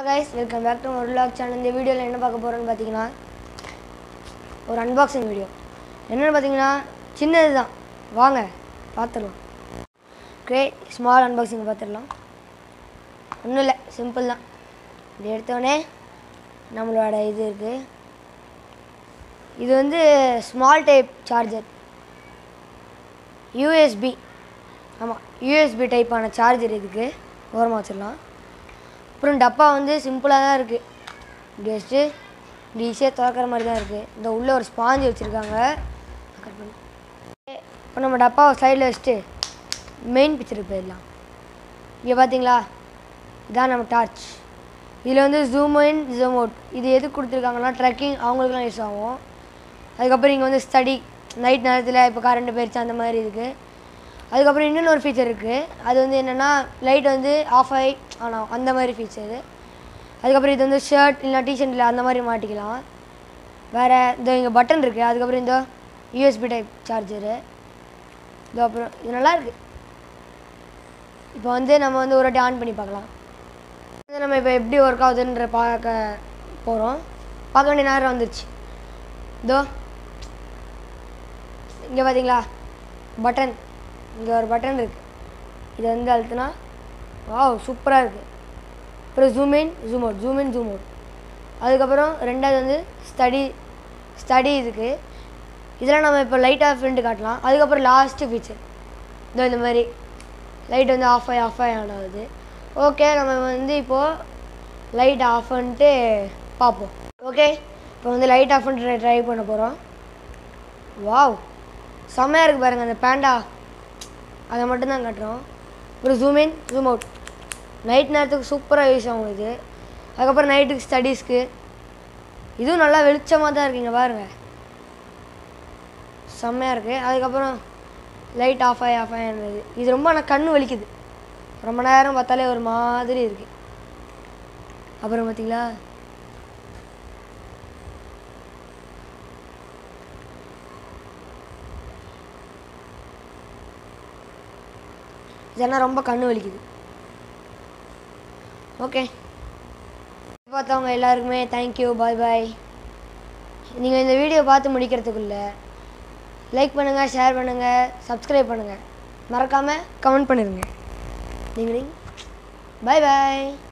hello guys welcome back to ஒரு vlog channel இந்த வீடியோவில் என்ன பார்க்க போகிறோன்னு பார்த்தீங்கன்னா ஒரு அன்பாக்சிங் வீடியோ என்னென்னு பார்த்தீங்கன்னா சின்னது தான் வாங்க பார்த்துடலாம் ஓகே ஸ்மால் அன்பாக்சிங் பார்த்துடலாம் ஒன்றும் இல்லை சிம்பிள் தான் இப்படி எடுத்தோடனே நம்மளோட இது இருக்குது இது வந்து ஸ்மால் டைப் சார்ஜர் யூஎஸ்பி ஆமாம் யூஎஸ்பி டைப்பான சார்ஜர் இதுக்கு ஓரமாக வச்சிடலாம் அப்புறம் டப்பா வந்து சிம்பிளாக தான் இருக்குது இப்படி வச்சுட்டு இப்படி ஈஸியாக திறக்கிற மாதிரி தான் இருக்குது இந்த உள்ளே ஒரு ஸ்பாஞ்சு வச்சுருக்காங்க கட் பண்ணி இப்போ நம்ம டப்பாவை சைடில் வச்சுட்டு மெயின் பிக்சருக்கு போயிடலாம் இங்கே பார்த்தீங்களா இதான் நம்ம டார்ச் இதில் வந்து ஜூம் இன் ஜூம் அவுட் இது எதுக்கு கொடுத்துருக்காங்கன்னா ட்ரெக்கிங் அவங்களுக்குலாம் யூஸ் ஆகும் அதுக்கப்புறம் இங்கே வந்து ஸ்டடி நைட் நேரத்தில் இப்போ கரண்ட் போயிடுச்சு அந்த மாதிரி இருக்குது அதுக்கப்புறம் இன்னொன்று ஒரு ஃபீச்சர் இருக்குது அது வந்து என்னென்னா லைட் வந்து ஆஃப் ஆகி ஆனால் அந்த மாதிரி ஃபீச்சரு அதுக்கப்புறம் இது வந்து ஷர்ட் இல்லை டிஷர்ட்டில் அந்த மாதிரி மாட்டிக்கலாம் வேறு இந்த இங்கே பட்டன் இருக்குது அதுக்கப்புறம் இந்த யூஎஸ்பி டைப் சார்ஜரு இது அப்புறம் இது நல்லா இருக்குது இப்போ வந்து நம்ம வந்து ஒரு வாட்டி ஆன் பண்ணி பார்க்கலாம் வந்து நம்ம இப்போ எப்படி ஒர்க் ஆகுதுன்ற பார்க்க போகிறோம் பார்க்க வேண்டிய நேரம் வந்துருச்சு இதோ இங்கே பார்த்தீங்களா பட்டன் இங்கே ஒரு பட்டன் இருக்குது இதை வந்து அழுத்தினா வாவ் சூப்பராக இருக்குது அப்புறம் zoom in zoom out zoom in zoom out அதுக்கப்புறம் ரெண்டாவது வந்து ஸ்டடி ஸ்டடி இதுக்கு இதெல்லாம் நம்ம இப்போ லைட் ஆஃப் பண்ணிட்டு காட்டலாம் அதுக்கப்புறம் லாஸ்ட்டு ஃபீச்சர் இதோ இந்த மாதிரி லைட் வந்து ஆஃப் ஆகி ஆஃப் ஆகி ஆன் ஆகுது ஓகே நம்ம வந்து இப்போது லைட் ஆஃப் பண்ணிட்டு பார்ப்போம் ஓகே இப்போ வந்து லைட் ஆஃப் பண்ணிட்டு ட்ரை பண்ண போகிறோம் வாவ் செம்மையாக இருக்குது பாருங்கள் அந்த பேண்டா அதை மட்டும்தான் காட்டுறோம் அப்புறம் zoom in zoom out night நேரத்துக்கு சூப்பராக யூஸ் ஆகும் இது அதுக்கப்புறம் நைட்டுக்கு ஸ்டடீஸ்க்கு இதுவும் நல்லா வெளிச்சமாக தான் இருக்குங்க பாருங்க செம்மையாக இருக்குது அதுக்கப்புறம் லைட் ஆஃப் ஆகி ஆஃப் ஆகினது இது ரொம்ப ஆனால் கண்ணு வலிக்குது ரொம்ப நேரம் பார்த்தாலே ஒரு மாதிரி இருக்குது அப்புறம் பார்த்தீங்களா இதெல்லாம் ரொம்ப கண்ணு வலிக்குது ஓகே பார்த்தவங்க எல்லாருக்குமே தேங்க்யூ பாய் பாய் நீங்கள் இந்த வீடியோ பார்த்து முடிக்கிறதுக்குள்ள லைக் பண்ணுங்கள் ஷேர் பண்ணுங்கள் சப்ஸ்கிரைப் பண்ணுங்கள் மறக்காமல் கமெண்ட் பண்ணிடுங்க நீங்கள் பாய் பாய்